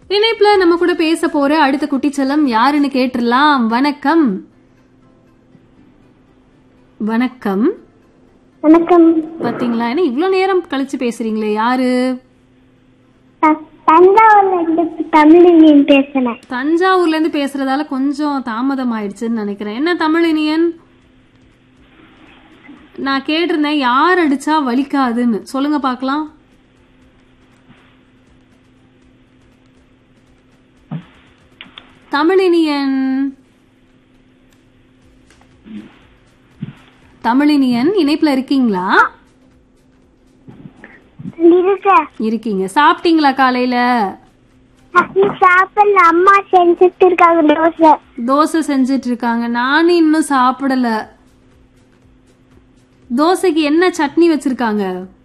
இணைப்புல நம்ம கூட பேச போற அடுத்த குட்டிச்சலம் யாருன்னு கேட்டுறலாம் வணக்கம் வணக்கம் வணக்கம் பாத்தீங்களா என்ன இவ்ளோ நேரம் கழிச்சு பேசுறீங்களே யாரு த- தஞ்சாவூர்ல இருந்து தமிழினியன் பேசுறேன் தஞ்சாவூர்ல இருந்து பேசுறதால கொஞ்சம் தாமதம் ஆயிடுச்சுன்னு நினைக்கிறேன் என்ன தமிழினியன் நான் கேட்டிருந்தேன் யார் அடிச்சா வலிக்காதுன்னு சொல்லுங்க பார்க்கலாம் தமிழினியன் தமிழினியன் இணைப்புல இருக்கீங்களா இருக்க இருக்கீங்க சாப்பிட்டீங்களா காலையில நீ சாப்பிடல அம்மா செஞ்சுட்டு இருக்காங்க தோசை தோசை செஞ்சிட்டு இருக்காங்க நானும் இன்னும் சாப்பிடல தோசைக்கு என்ன சட்னி வச்சிருக்காங்க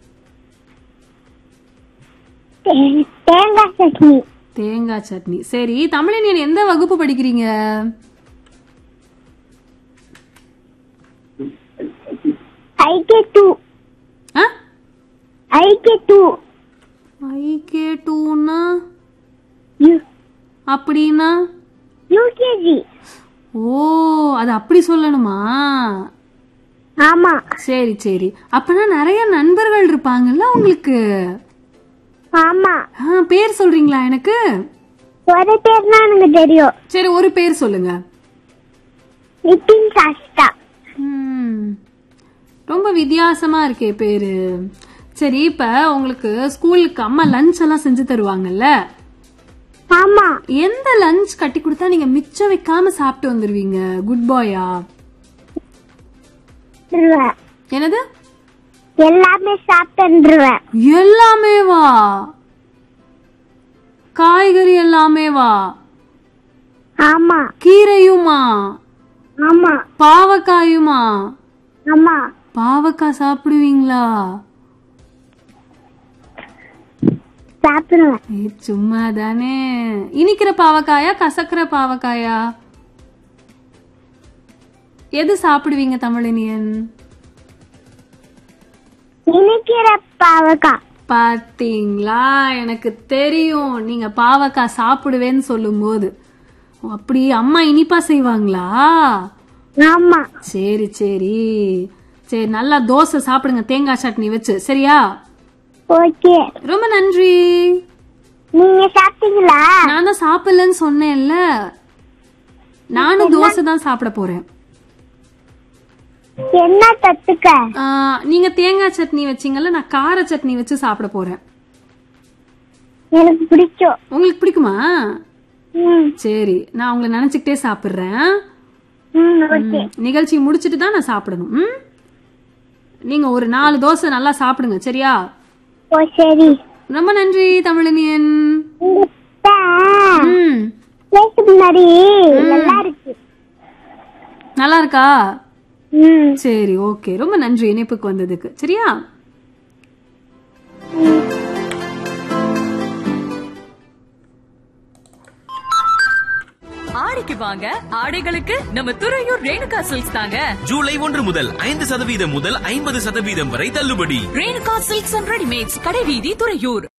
தே- தேங்காய் சட்னி தேங்காய் சட்னி சரி தமிழினியன் எந்த வகுப்பு படிக்கிறீங்க ஐகே டூ ஆ? ஐகே டூ ஐகே டூன்னா யூ அப்படின்னா யூகேஜி ஓ அது அப்படி சொல்லணுமா ஆமா சரி சரி அப்பனா நிறைய நண்பர்கள் இருப்பாங்கல்ல உங்களுக்கு ஆமா ஆ, பேர் சொல்றீங்களா எனக்கு ஒரு பேர் தான் எனக்கு தெரியும் சரி ஒரு பேர் சொல்லுங்க நிதின் சாஸ்தா ம். ரொம்ப வித்தியாசமா இருக்கே பேரு சரி இப்ப உங்களுக்கு ஸ்கூலுக்கு அம்மா லஞ்ச் எல்லாம் செஞ்சு தருவாங்கல்ல ஆமா எந்த லஞ்ச் கட்டி கொடுத்தா நீங்க மிச்சம் வைக்காம சாப்பிட்டு வந்துருவீங்க குட் பாயா வந்துருவேன். என்னது எல்லாமே சாப்பிட்டுருவேன் எல்லாமே வா காய்கறி எல்லாமே வா ஆமா கீரையுமா ஆமா பாவக்காயுமா ஆமா பாவக்காய் சாப்பிடுவீங்களா சாப்பிடுவேன் ஏ, சும்மா தானே இனிக்கிற பாவக்காயா கசக்கிற பாவக்காயா எது சாப்பிடுவீங்க தமிழினியன் இனிக்கிற பாவக்காய் பாத்தீங்களா எனக்கு தெரியும் நீங்க பாவக்காய் சாப்பிடுவேன்னு சொல்லும்போது ஓ, அப்படி அம்மா இனிப்பா செய்வாங்களா ஆமா சரி சரி சரி நல்லா தோசை சாப்பிடுங்க தேங்காய் சட்னி வச்சு சரியா ஓகே ரொம்ப நன்றி நீங்க சாப்பிட்டீங்களா நான் தான் சாப்பிடலன்னு சொன்னேன்ல நானும் தோசை தான் சாப்பிட போறேன் என்ன தொட்டுக்க ஆ, நீங்க தேங்காய் சட்னி வச்சீங்கல்ல நான் கார சட்னி வச்சு சாப்பிட போறேன் எனக்கு பிடிக்கும் உங்களுக்கு பிடிக்குமா ம் சரி நான் உங்களை நினைச்சுக்கிட்டே சாப்பிடுறேன் ம் ஓகே ம், நிகழ்ச்சி முடிச்சிட்டு தான் நான் சாப்பிடணும் ம்? நீங்க ஒரு நாலு தோசை நல்லா சாப்பிடுங்க சரியா ஓ சரி ரொம்ப நன்றி தமிழனியன் உங்ககிட்ட ம் பேச முன்னாடி நல்லா இருக்கு நல்லா இருக்கா ம் சரி ஓகே ரொம்ப நன்றி இணைப்புக்கு வந்ததுக்கு சரியா ஆடிக்கு வாங்க ஆடைகளுக்கு நம்ம துறையூர் ரேணுகா சில்க்ஸ் தாங்க ஜூலை ஒன்று முதல் ஐந்து சதவீதம் முதல் ஐம்பது சதவீதம் வரை தள்ளுபடி ரேணுகா சில்க்ஸ் அண்ட் ரெடிமேட்ஸ் கடைவீதி துறையூர்